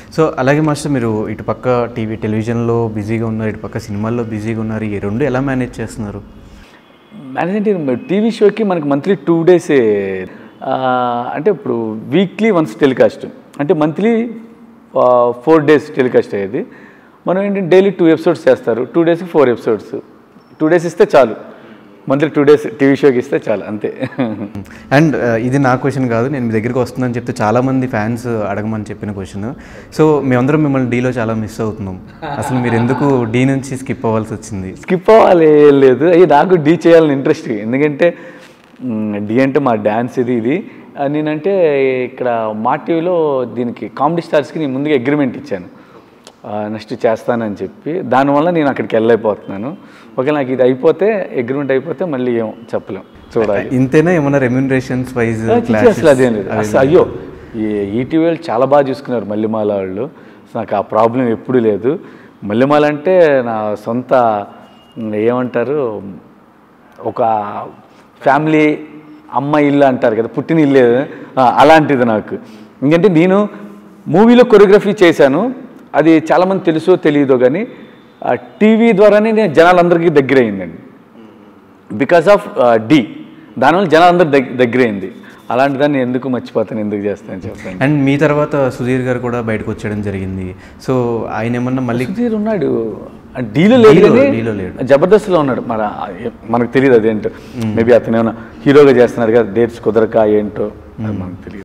So అలాగే master మీరు ఇటు పక్క టీవీ టెలివిజన్లో బిజీగా ఉన్నారు ఇటు పక్క సినిమాల్లో బిజీగా ఉన్నారు ఈ రెండు ఎలా మేనేజ్ చేస్తున్నారు మేనేజ్మెంట్ టీవీ షోకి మనకి మంత్లీ టూ డేసే అంటే ఇప్పుడు వీక్లీ వన్స్ టెలికాస్ట్ అంటే మంత్లీ ఫోర్ డేస్ టెలికాస్ట్ అయ్యేది మనం ఏంటంటే డైలీ టూ ఎపిసోడ్స్ చేస్తారు టూ డేస్కి ఫోర్ ఎపిసోడ్స్ టూ డేస్ ఇస్తే చాలు మంత్లీ టూ డేస్ టీవీ షోకి ఇస్తే చాలు అంతే అండ్ ఇది నా క్వశ్చన్ కాదు నేను మీ దగ్గరికి వస్తుందని చెప్తే చాలామంది ఫ్యాన్స్ అడగమని చెప్పిన క్వశ్చన్ సో మేమందరం మిమ్మల్ని డీలో చాలా మిస్ అవుతున్నాం అసలు మీరు ఎందుకు డీ నుంచి స్కిప్ అవ్వాల్సి వచ్చింది స్కిప్ అవ్వాలి ఏం లేదు అయ్యి నాకు డీ చేయాలని ఇంట్రెస్ట్ ఎందుకంటే మ్, డీ అంటే మా డ్యాన్స్ ఇది ఇది ఆ, నేనంటే ఇక్కడ మా టీవీలో దీనికి కామెడీ స్టార్స్కి నేను ముందుగా అగ్రిమెంట్ ఇచ్చాను నెక్స్ట్ చేస్తానని చెప్పి దానివల్ల నేను అక్కడికి వెళ్ళైపోతున్నాను ఒకవేళ నాకు ఇది అయిపోతే అగ్రిమెంట్ అయిపోతే మళ్ళీ ఏం చెప్పలేం చూడాలి ఇంతేనా ఏమన్నా రెమ్యూనరేషన్స్ వైజ్ చిచ్చి అసలు అదేం లేదు అసలు అయ్యో ఈ ఈటీవీ వాళ్ళు చాలా బాగా చూసుకున్నారు మల్లెమాల వాళ్ళు అసలు నాకు ఆ ప్రాబ్లం ఎప్పుడూ లేదు మల్లెమాల అంటే నా సొంత ఉమ్, ఏమంటారు ఒక ఫ్యామిలీ అమ్మ ఇల్లు అంటారు కదా పుట్టిన ఇల్లు ఆ, అలాంటిది నాకు ఎందుకంటే నేను మూవీలో కొరియోగ్రఫీ చేశాను అది చాలామంది తెలుసో తెలియదో కానీ టీవీ ద్వారానే నేను జనాలందరికీ దగ్గర అయిందండి బికాస్ ఆఫ్ డి దానివల్ల జనాలందరూ దగ్గ దగ్గరైంది అలాంటి దాన్ని ఎందుకు మర్చిపోతాను ఎందుకు చేస్తాను చెప్పండి అండ్ మీ తర్వాత సుధీర్ గారు కూడా బయటకు వచ్చేయడం జరిగింది సో ఆయన ఏమన్నా మళ్ళీ సుధీర్ ఉన్నాడు ఆ డీలో లేదు డీలో- కానీ డీలో లేడు. జబర్దస్త్లో ఉన్నాడు మన మనకు తెలియదు అదేంటో మేబీ అతను ఏమైనా హీరోగా చేస్తున్నాడు కదా డేట్స్ కుదరక ఏంటో అది మనకు తెలియదు